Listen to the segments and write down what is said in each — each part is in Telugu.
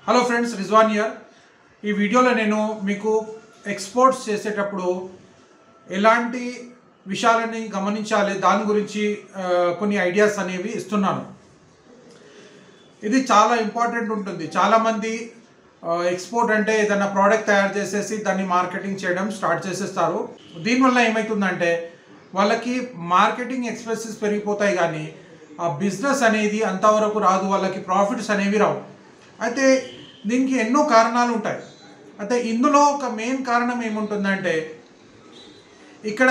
హలో ఫ్రెండ్స్ రిజ్వాన్ ఇయర్ ఈ వీడియోలో నేను మీకు ఎక్స్పోర్ట్స్ చేసేటప్పుడు ఎలాంటి విషయాలని గమనించాలి దాని గురించి ఆ, కొన్ని ఐడియాస్ అనేవి ఇస్తున్నాను ఇది చాలా ఇంపార్టెంట్ ఉంటుంది చాలామంది ఎక్స్పోర్ట్ అంటే ఏదైనా ప్రోడక్ట్ తయారు చేసేసి దాన్ని మార్కెటింగ్ చేయడం స్టార్ట్ చేసేస్తారు దీనివల్ల ఏమవుతుందంటే వాళ్ళకి మార్కెటింగ్ ఎక్స్పెన్సెస్ పెరిగిపోతాయి కానీ ఆ బిజినెస్ అనేది అంతవరకు రాదు వాళ్ళకి ప్రాఫిట్స్ అనేవి రావు అయితే దీనికి ఎన్నో కారణాలు ఉంటాయి అయితే ఇందులో ఒక మెయిన్ కారణం ఏముంటుందంటే ఇక్కడ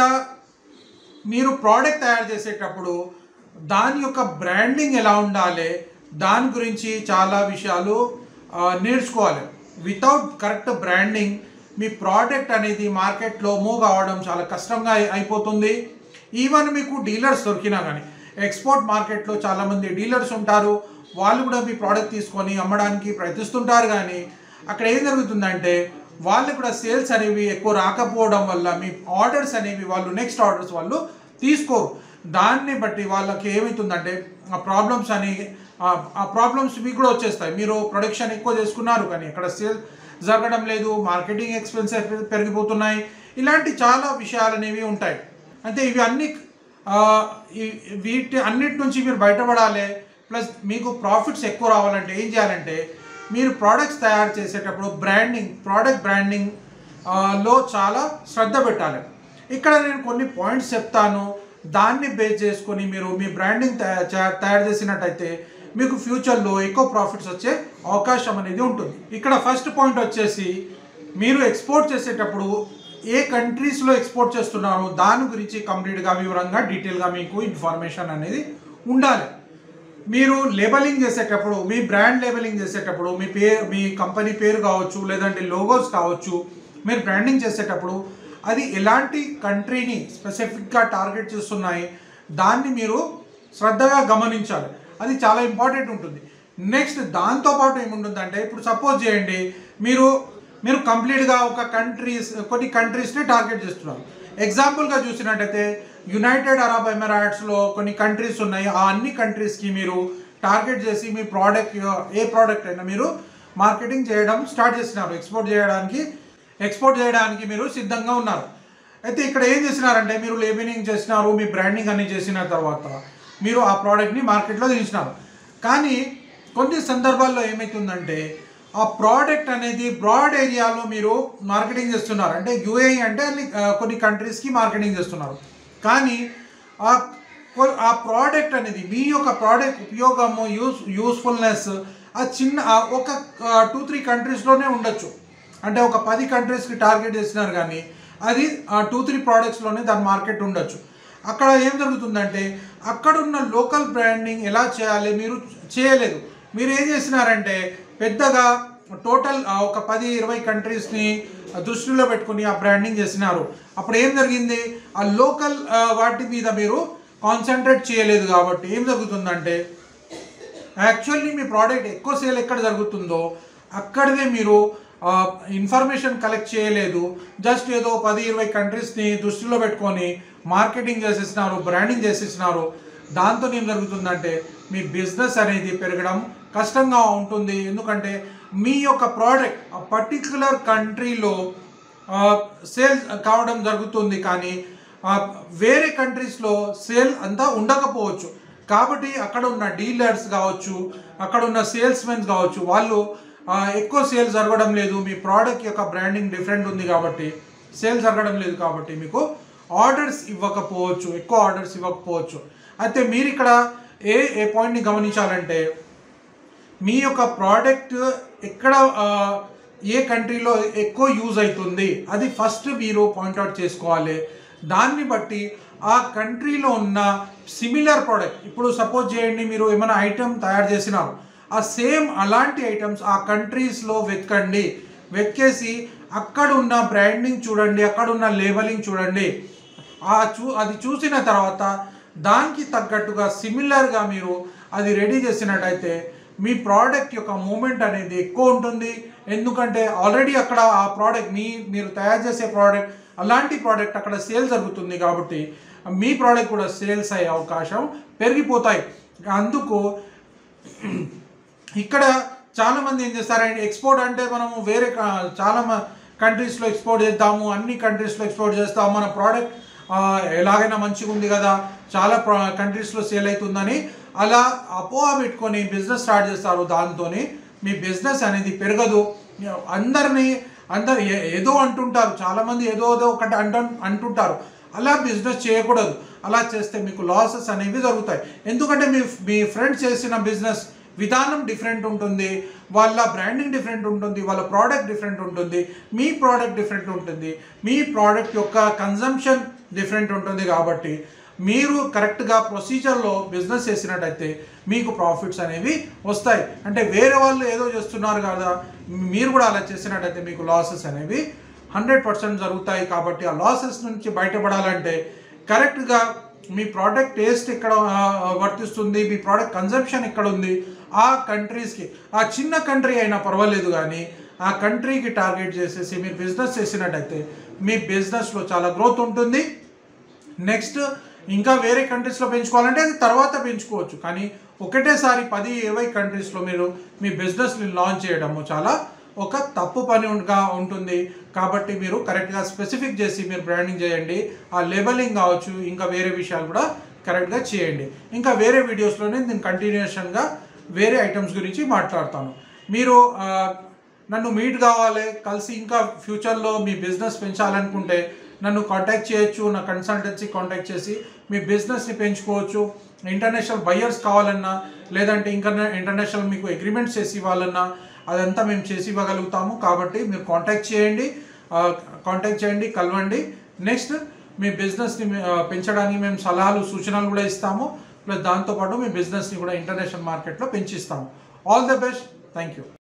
మీరు ప్రోడక్ట్ తయారు చేసేటప్పుడు దాని యొక్క బ్రాండింగ్ ఎలా ఉండాలి దాని గురించి చాలా విషయాలు ఆ, నేర్చుకోవాలి వితౌట్ కరెక్ట్ బ్రాండింగ్ మీ ప్రోడక్ట్ అనేది మార్కెట్లో మూవ్ అవ్వడం చాలా కష్టంగా అయి- అయిపోతుంది ఈవెన్ మీకు డీలర్స్ దొరికినా కానీ ఎక్స్పోర్ట్ మార్కెట్లో చాలామంది డీలర్స్ ఉంటారు వాళ్ళు కూడా మీ ప్రోడక్ట్ తీసుకొని అమ్మడానికి ప్రయత్నిస్తుంటారు కానీ అక్కడ ఏం జరుగుతుందంటే వాళ్ళు కూడా సేల్స్ అనేవి ఎక్కువ రాకపోవడం వల్ల మీ ఆర్డర్స్ అనేవి వాళ్ళు నెక్స్ట్ ఆర్డర్స్ వాళ్ళు తీసుకోరు దాన్ని బట్టి వాళ్ళకి ఏమవుతుందంటే ఆ ప్రాబ్లమ్స్ అని ఆ- ఆ ప్రాబ్లమ్స్ మీకు కూడా వచ్చేస్తాయి మీరు ప్రొడక్షన్ ఎక్కువ చేసుకున్నారు కానీ అక్కడ సేల్ జరగడం లేదు మార్కెటింగ్ ఎక్స్పెన్సెస్ పెరిగిపోతున్నాయి ఇలాంటి చాలా విషయాలు అనేవి ఉంటాయి అయితే ఇవి అన్ని ఆ, ఈ- వీటి అన్నిటి నుంచి మీరు బయటపడాలి ప్లస్ మీకు ప్రాఫిట్స్ ఎక్కువ రావాలంటే ఏం చేయాలంటే మీరు ప్రోడక్ట్స్ తయారు చేసేటప్పుడు బ్రాండింగ్ ప్రోడక్ట్ బ్రాండింగ్ ఆ, లో చాలా శ్రద్ధ పెట్టాలి ఇక్కడ నేను కొన్ని పాయింట్స్ చెప్తాను దాన్ని బేస్ చేసుకొని మీరు మీ బ్రాండింగ్ తయా- చే- తయారు చేసినట్టయితే మీకు ఫ్యూచర్లో ఎక్కువ ప్రాఫిట్స్ వచ్చే అవకాశం అనేది ఉంటుంది ఇక్కడ ఫస్ట్ పాయింట్ వచ్చేసి మీరు ఎక్స్పోర్ట్ చేసేటప్పుడు ఏ కంట్రీస్లో ఎక్స్పోర్ట్ చేస్తున్నారు దాని గురించి కంప్లీట్గా వివరంగా డీటెయిల్గా మీకు ఇన్ఫర్మేషన్ అనేది ఉండాలి మీరు లేబలింగ్ చేసేటప్పుడు మీ బ్రాండ్ లేబలింగ్ చేసేటప్పుడు మీ పేరు మీ కంపెనీ పేరు కావచ్చు లేదంటే లోగోస్ కావచ్చు మీరు బ్రాండింగ్ చేసేటప్పుడు అది ఎలాంటి కంట్రీని స్పెసిఫిక్గా టార్గెట్ చేస్తున్నాయి దాన్ని మీరు శ్రద్ధగా గమనించాలి అది చాలా ఇంపార్టెంట్ ఉంటుంది నెక్స్ట్ దాంతోపాటు ఏముంటుందంటే ఇప్పుడు సపోజ్ చేయండి మీరు మీరు కంప్లీట్గా ఒక కంట్రీస్ కొన్ని కంట్రీస్ని టార్గెట్ చేస్తున్నారు ఎగ్జాంపుల్గా చూసినట్టయితే యునైటెడ్ అరబ్ ఎమిరేట్స్లో కొన్ని కంట్రీస్ ఉన్నాయి ఆ అన్ని కంట్రీస్కి మీరు టార్గెట్ చేసి మీ ప్రోడక్ట్ ఏ ప్రోడక్ట్ అయినా మీరు మార్కెటింగ్ చేయడం స్టార్ట్ చేసినారు ఎక్స్పోర్ట్ చేయడానికి ఎక్స్పోర్ట్ చేయడానికి మీరు సిద్ధంగా ఉన్నారు అయితే ఇక్కడ ఏం చేసినారంటే మీరు లేబినింగ్ చేసినారు మీ బ్రాండింగ్ అన్ని చేసిన తర్వాత మీరు ఆ ప్రోడక్ట్ని మార్కెట్లో దించినారు కానీ కొన్ని సందర్భాల్లో ఏమవుతుందంటే ఆ ప్రోడక్ట్ అనేది బ్రాడ్ ఏరియాలో మీరు మార్కెటింగ్ చేస్తున్నారు అంటే యూఏఈ అంటే అది, ఆ, కొన్ని కంట్రీస్కి మార్కెటింగ్ చేస్తున్నారు కానీ ఆ కొ- ఆ ప్రోడక్ట్ అనేది మీ యొక్క ప్రోడక్ట్ ఉపయోగము యూస్ యూస్ఫుల్నెస్ ఆ చిన్న ఆ ఒక టూ త్రీ కంట్రీస్లోనే ఉండొచ్చు అంటే ఒక పది కంట్రీస్కి టార్గెట్ చేసినారు కానీ అది టూ త్రీ ప్రోడక్ట్స్లోనే దాని మార్కెట్ ఉండొచ్చు అక్కడ ఏం జరుగుతుందంటే అక్కడ ఉన్న లోకల్ బ్రాండింగ్ ఎలా చేయాలి మీరు చేయలేదు మీరు ఏం చేసినారంటే పెద్దగా టోటల్ ఒక పది ఇరవై కంట్రీస్ని దృష్టిలో పెట్టుకుని ఆ బ్రాండింగ్ చేసినారు అప్పుడు ఏం జరిగింది ఆ లోకల్ వాటి మీద మీరు కాన్సన్ట్రేట్ చేయలేదు కాబట్టి ఏం జరుగుతుందంటే యాక్చువల్లీ మీ ప్రోడక్ట్ ఎక్కువ సేల్ ఎక్కడ జరుగుతుందో అక్కడదే మీరు ఇన్ఫర్మేషన్ కలెక్ట్ చేయలేదు జస్ట్ ఏదో పది ఇరవై కంట్రీస్ని దృష్టిలో పెట్టుకొని మార్కెటింగ్ చేసేసినారు బ్రాండింగ్ చేసేసినారు దాంతో ఏం జరుగుతుందంటే మీ బిజినెస్ అనేది పెరగడం కష్టంగా ఉంటుంది ఎందుకంటే మీ యొక్క ప్రోడక్ట్ ఆ పర్టిక్యులర్ కంట్రీలో సేల్ కావడం జరుగుతుంది కానీ ఆ, వేరే కంట్రీస్లో సేల్ అంతా ఉండకపోవచ్చు కాబట్టి అక్కడ ఉన్న డీలర్స్ కావచ్చు అక్కడ ఉన్న సేల్స్ మెన్స్ కావచ్చు వాళ్ళు ఆ, ఎక్కువ సేల్ జరగడం లేదు మీ ప్రోడక్ట్ యొక్క బ్రాండింగ్ డిఫరెంట్ ఉంది కాబట్టి సేల్ జరగడం లేదు కాబట్టి మీకు ఆర్డర్స్ ఇవ్వకపోవచ్చు ఎక్కువ ఆర్డర్స్ ఇవ్వకపోవచ్చు అయితే మీరు ఇక్కడ ఏ ఏ పాయింట్ని గమనించాలంటే మీ యొక్క ప్రోడక్ట్ ఎక్కడ ఆ, ఏ కంట్రీలో ఎక్కువ యూజ్ అవుతుంది అది ఫస్ట్ మీరు పాయింట్అవుట్ చేసుకోవాలి దాన్ని బట్టి ఆ కంట్రీలో ఉన్న సిమిలర్ ప్రోడక్ట్ ఇప్పుడు సపోజ్ చేయండి మీరు ఏమైనా ఐటెం తయారు చేసినారు ఆ సేమ్ అలాంటి ఐటమ్స్ ఆ కంట్రీస్లో వెతకండి వెతికేసి అక్కడ ఉన్న బ్రాండింగ్ చూడండి అక్కడ ఉన్న లేబలింగ్ చూడండి ఆ చూ అది చూసిన తర్వాత దానికి తగ్గట్టుగా సిమిలర్గా మీరు అది రెడీ చేసినట్టయితే మీ ప్రోడక్ట్ యొక్క మూమెంట్ అనేది ఎక్కువ ఉంటుంది ఎందుకంటే ఆల్రెడీ అక్కడ ఆ ప్రోడక్ట్ మీ మీరు తయారు చేసే ప్రోడక్ట్ అలాంటి ప్రోడక్ట్ అక్కడ సేల్ జరుగుతుంది కాబట్టి మీ ప్రోడక్ట్ కూడా సేల్స్ అయ్యే అవకాశం పెరిగిపోతాయి అందుకు ఇక్కడ చాలా మంది ఏం చేస్తారంటే ఎక్స్పోర్ట్ అంటే మనము వేరే క- చాలా కంట్రీస్లో ఎక్స్పోర్ట్ చేద్దాము అన్ని కంట్రీస్లో ఎక్స్పోర్ట్ చేస్తాము మన ప్రోడక్ట్ ఎలాగైనా మంచిగా ఉంది కదా చాలా కంట్రీస్లో సేల్ అవుతుందని అలా అపోహ పెట్టుకొని బిజినెస్ స్టార్ట్ చేస్తారు దాంతోని మీ బిజినెస్ అనేది పెరగదు అందరినీ అందరు ఏ- ఏదో అంటుంటారు చాలామంది ఏదో ఏదో ఒకటి అంట అంటుంటారు అలా బిజినెస్ చేయకూడదు అలా చేస్తే మీకు లాసెస్ అనేవి జరుగుతాయి ఎందుకంటే మీ మీ ఫ్రెండ్స్ చేసిన బిజినెస్ విధానం డిఫరెంట్ ఉంటుంది వాళ్ళ బ్రాండింగ్ డిఫరెంట్ ఉంటుంది వాళ్ళ ప్రోడక్ట్ డిఫరెంట్ ఉంటుంది మీ ప్రోడక్ట్ డిఫరెంట్ ఉంటుంది మీ ప్రోడక్ట్ యొక్క కన్జంప్షన్ డిఫరెంట్ ఉంటుంది కాబట్టి మీరు కరెక్ట్గా ప్రొసీజర్లో బిజినెస్ చేసినట్టయితే మీకు ప్రాఫిట్స్ అనేవి వస్తాయి అంటే వేరే వాళ్ళు ఏదో చేస్తున్నారు కదా మీరు కూడా అలా చేసినట్టయితే మీకు లాసెస్ అనేవి హండ్రెడ్ పర్సెంట్ జరుగుతాయి కాబట్టి ఆ లాసెస్ నుంచి బయటపడాలంటే కరెక్ట్గా మీ ప్రోడక్ట్ టేస్ట్ ఎక్కడ ఆ, వర్తిస్తుంది మీ ప్రోడక్ట్ కన్జంప్షన్ ఎక్కడ ఉంది ఆ కంట్రీస్కి ఆ చిన్న కంట్రీ అయినా పర్వాలేదు కానీ ఆ కంట్రీకి టార్గెట్ చేసేసి మీరు బిజినెస్ చేసినట్టయితే మీ బిజినెస్లో చాలా గ్రోత్ ఉంటుంది నెక్స్ట్ ఇంకా వేరే కంట్రీస్లో పెంచుకోవాలంటే అది తర్వాత పెంచుకోవచ్చు కానీ ఒకటేసారి పది ఇరవై కంట్రీస్లో మీరు మీ బిజినెస్ని లాంచ్ చేయడము చాలా ఒక తప్పు పని ఉంటగా ఉంటుంది కాబట్టి మీరు కరెక్ట్గా స్పెసిఫిక్ చేసి మీరు బ్రాండింగ్ చేయండి ఆ లేబలింగ్ కావచ్చు ఇంకా వేరే విషయాలు కూడా కరెక్ట్గా చేయండి ఇంకా వేరే వీడియోస్లోనే నేను కంటిన్యూషన్గా వేరే ఐటమ్స్ గురించి మాట్లాడతాను మీరు ఆ, నన్ను మీట్ కావాలి కలిసి ఇంకా ఫ్యూచర్లో మీ బిజినెస్ పెంచాలనుకుంటే నన్ను కాంటాక్ట్ చేయొచ్చు నా కన్సల్టెన్సీ కాంటాక్ట్ చేసి మీ బిజినెస్ని పెంచుకోవచ్చు ఇంటర్నేషనల్ బయ్యర్స్ కావాలన్నా లేదంటే ఇంకా ఇంటర్నేషనల్ మీకు అగ్రిమెంట్స్ చేసి ఇవ్వాలన్నా అదంతా మేము చేసి ఇవ్వగలుగుతాము కాబట్టి మీరు కాంటాక్ట్ చేయండి కాంటాక్ట్ చేయండి కలవండి నెక్స్ట్ మీ బిజినెస్ని ఆ, పెంచడానికి మేము సలహాలు సూచనలు కూడా ఇస్తాము ప్లస్ దాంతోపాటు మీ బిజినెస్ని కూడా ఇంటర్నేషనల్ మార్కెట్లో పెంచిస్తాము all the best thank you